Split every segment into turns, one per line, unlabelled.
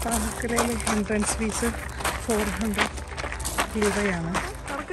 താമക്കരയിലെ entrance fees four hundred രൂപയാണ് അവർക്ക്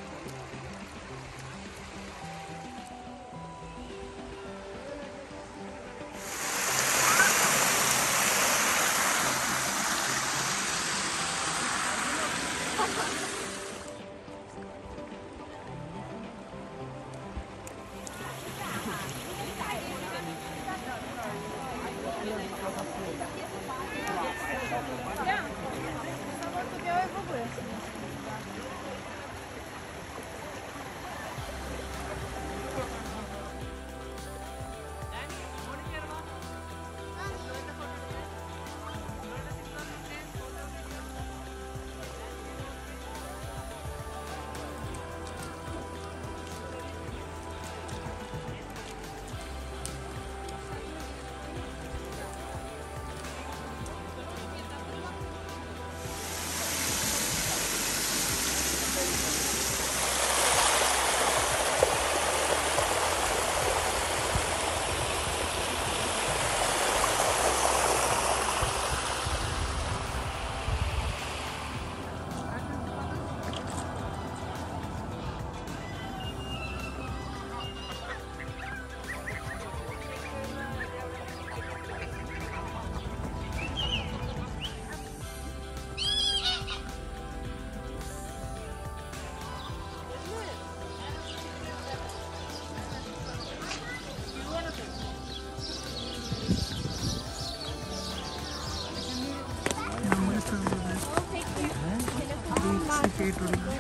നമ്മുടെ ആയിട്ടുള്ള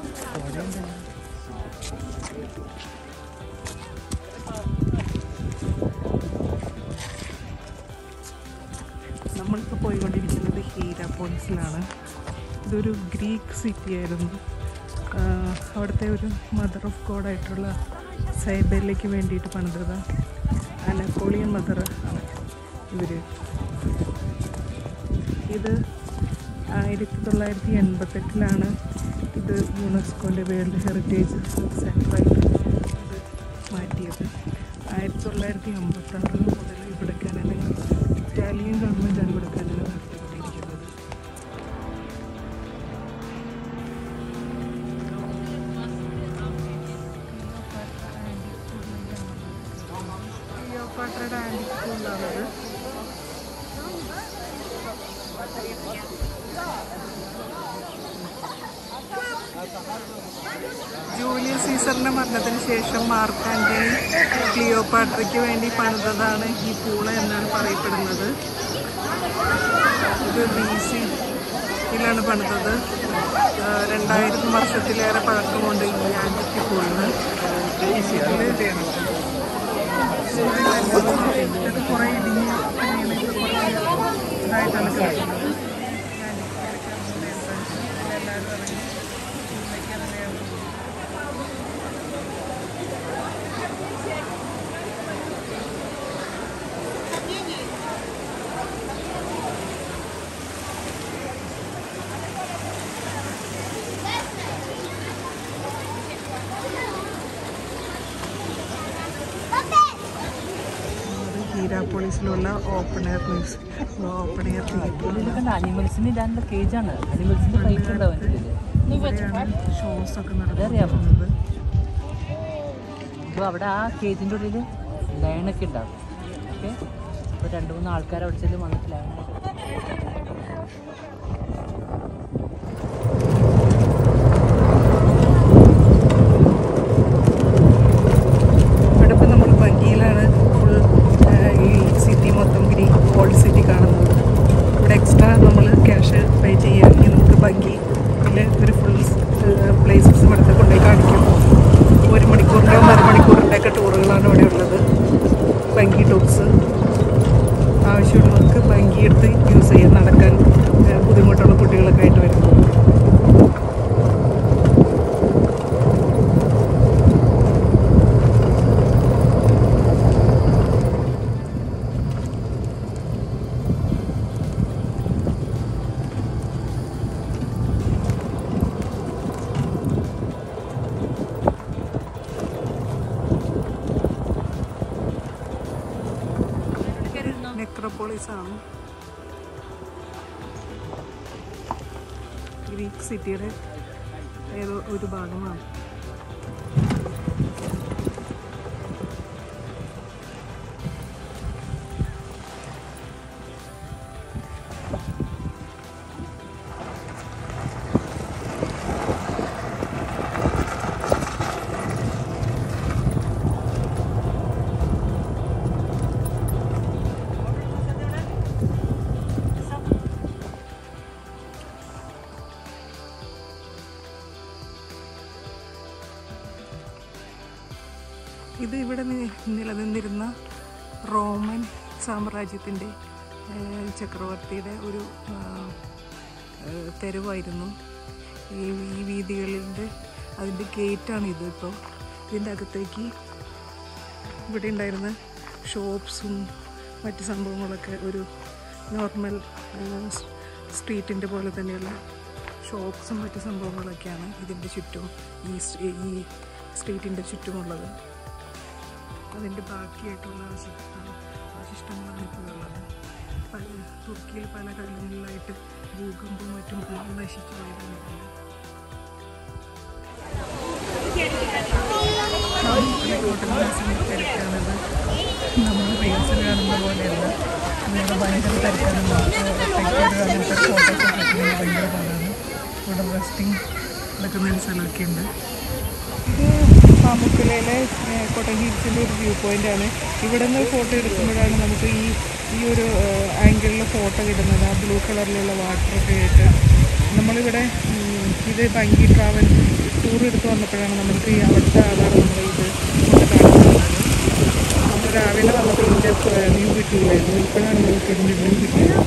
നമ്മളിപ്പോൾ പോയിക്കൊണ്ടിരിക്കുന്നത് ഹീരാപോളിസിലാണ് ഇതൊരു ഗ്രീക്ക് സിറ്റി ആയിരുന്നു ആഹ് അവിടുത്തെ ഒരു മദർ ഓഫ് ഗോഡ് ആയിട്ടുള്ള സൈബറിലേക്ക് വേണ്ടിയിട്ട് പണിതത് അനപ്പോളിയൻ മദർ ആണ് ഇവർ ഇത് ആയിരത്തി തൊള്ളായിരത്തി എൺപത്തെട്ടിലാണ് ഇത് യുനെസ്കോൻ്റെ വേൾഡ് ഹെറിറ്റേജ് സെൻ്ററായിട്ട് ഇത് മാറ്റിയത് ആയിരത്തി തൊള്ളായിരത്തി അമ്പത്താറ് മുതൽ ഇവിടെ കനല ഇറ്റാലിയൻ ഗവൺമെൻറ്റാണ് ഇവിടെ കനല നടത്തിക്കൊണ്ടിരിക്കുന്നത് ക്ലിയോപാട്രയുടെ ആൻറ്റിക് സ്കൂളിലാണത് ജൂലിയസ് സീസറിന്റെ മരണത്തിന് ശേഷം മാർക്ക് ആന്റണി ക്ലിയോപാട്രയ്ക്ക് വേണ്ടി പണിതതാണ് ഈ പൂള് എന്നാണ് പറയപ്പെടുന്നത് ഇത് ബി സിയിലാണ് പണിതത് ആ, രണ്ടായിരം വർഷത്തിലേറെ പഴക്കമുണ്ട് ഈ ആന്റിക്ക് പൂളിന് ഇതില് ഇത് കുറേ ഇടിഞ്ഞ് ഇങ്ങനെ കുറച്ച് ഇതായിട്ടാണ് കിടക്കുന്നത് എല്ലാവരും ഇറങ്ങി ഹീരാപോളിസിലുള്ള ഓപ്പൺ എയർ മ്യൂസ് ഓപ്പൺ എയർ തിയേറ്റർ
അനിമൽസിന് ഇടാനുള്ള കേജാണ് അനിമൽസിന്റെ പ്ലേറ്റ് ഉണ്ടാവും
ഇവിടെയാണ് ഷോസ് ഒക്കെ
അതറിയാമോ?
നടക്കുന്നത്
അപ്പോൾ അവിടെ ആ കേജിൻ്റെ ഉള്ളിൽ ലയണൊക്കെ ഉണ്ടാവും ഓക്കെ അപ്പോൾ രണ്ട് മൂന്ന് ആൾക്കാർ അവിടെ ചെല്ലും വന്നിട്ട് ലയണൊക്കെ
ഇവിടെ ഇപ്പം നമ്മൾ ഭംഗിയിലാണ് ഫുൾ ഈ സിറ്റി മൊത്തം ഗ്രീക്ക് ഓൾഡ് സിറ്റി കാണുന്നത് ഇവിടെ എക്സ്ട്രാ നമ്മൾ ക്യാഷ് പേ ചെയ്യുകയാണെങ്കിൽ നമുക്ക് ഭംഗിയിൽ ഒരു ഫുൾ പ്ലേസസ് ഇവിടുത്തെ കൊണ്ടുപോയി കാണിക്കും ഒരു മണിക്കൂറിൻ്റെ ഒന്നര മണിക്കൂറിൻ്റെ ഒക്കെ ടൂറുകളാണ് ഇവിടെ ഉള്ളത് ഭംഗി ടൂർസ് ആവശ്യമുള്ളവർക്ക് ഭംഗി എടുത്ത് യൂസ് ചെയ്യാൻ നടക്കാൻ ഏഹ്, ബുദ്ധിമുട്ടുള്ള കുട്ടികളൊക്കെ ആയിട്ട് വരും നെക്രോപോളിസ് ആണ് ഗ്രീക്ക് സിറ്റിയുടെ ഏതോ ഒരു ഭാഗമാണ് ഇത് ഇവിടെ നി- നിലനിന്നിരുന്ന റോമൻ സാമ്രാജ്യത്തിൻ്റെ ഏഹ്, ചക്രവർത്തിയുടെ ഒരു ആഹ്, ഏഹ്, തെരുവായിരുന്നു ഈ ഈ വീതികളിൻ്റെ അതിൻ്റെ ഗേറ്റാണ് ഇത് ഇപ്പോൾ ഇതിൻ്റെ അകത്തേക്ക് ഇവിടെ ഉണ്ടായിരുന്ന ഷോപ്സും മറ്റ് സംഭവങ്ങളൊക്കെ ഒരു നോർമൽ സ്ട്രീറ്റിൻ്റെ പോലെ തന്നെയുള്ള ഷോപ്സും മറ്റ് സംഭവങ്ങളൊക്കെയാണ് ഇതിൻ്റെ ചുറ്റും ഈ സ്- ഈ സ്ട്രീറ്റിൻ്റെ ചുറ്റുമുള്ളത് അതിൻ്റെ ബാക്കിയായിട്ടുള്ള അവശ- അവശിഷ്ടങ്ങളാണ് ഇപ്പോൾ ഉള്ളത് പല തുർക്കിയിൽ പല കാലങ്ങളിലായിട്ട് ഭൂകമ്പവും മറ്റും നശിച്ചു പോയതാണ് തിരക്കാണത് നമ്മൾ റീൽസിൽ കാണുന്ന പോലെയല്ല ഇവിടെ ഭയങ്കര തിരക്കാണ് അങ്ങനത്തെ ഫോട്ടോസൊക്കെ എടുക്കുന്നത് ഭയങ്കര പാടാണ് ഇവിടെ റെസ്റ്റിംഗ് എടുക്കുന്ന ഒരു സ്ഥലമൊക്കെ ഉണ്ട് ഇത് പാമുക്കുലയിലെ കോട്ടൺ ഹിൽസിൻ്റെ ഒരു വ്യൂ പോയിൻ്റാണ് ഇവിടെ നിന്ന് ഫോട്ടോ എടുക്കുമ്പോഴാണ് നമുക്ക് ഈ ഈ ഒരു ആംഗിളിൽ ഫോട്ടോ കിട്ടുന്നത് ആ ബ്ലൂ കളറിലുള്ള വാട്ടറൊക്കെ ആയിട്ട് നമ്മളിവിടെ ഉം, ഇത് ഭംഗി ട്രാവൽ ടൂർ എടുത്ത് വന്നപ്പോഴാണ് നമുക്ക് ഈ അവിടുത്തെ ആളാണ് നമ്മൾ ഇത് കൊണ്ട് കാണിക്കുന്നത് നമ്മൾ രാവിലെ വന്നപ്പോൾ ഇതിൻ്റെ വ്യൂ കിട്ടിയില്ലായിരുന്നു ഇപ്പോഴാണ് നമുക്ക് ഇതിൻ്റെ വ്യൂ കിട്ടിയത്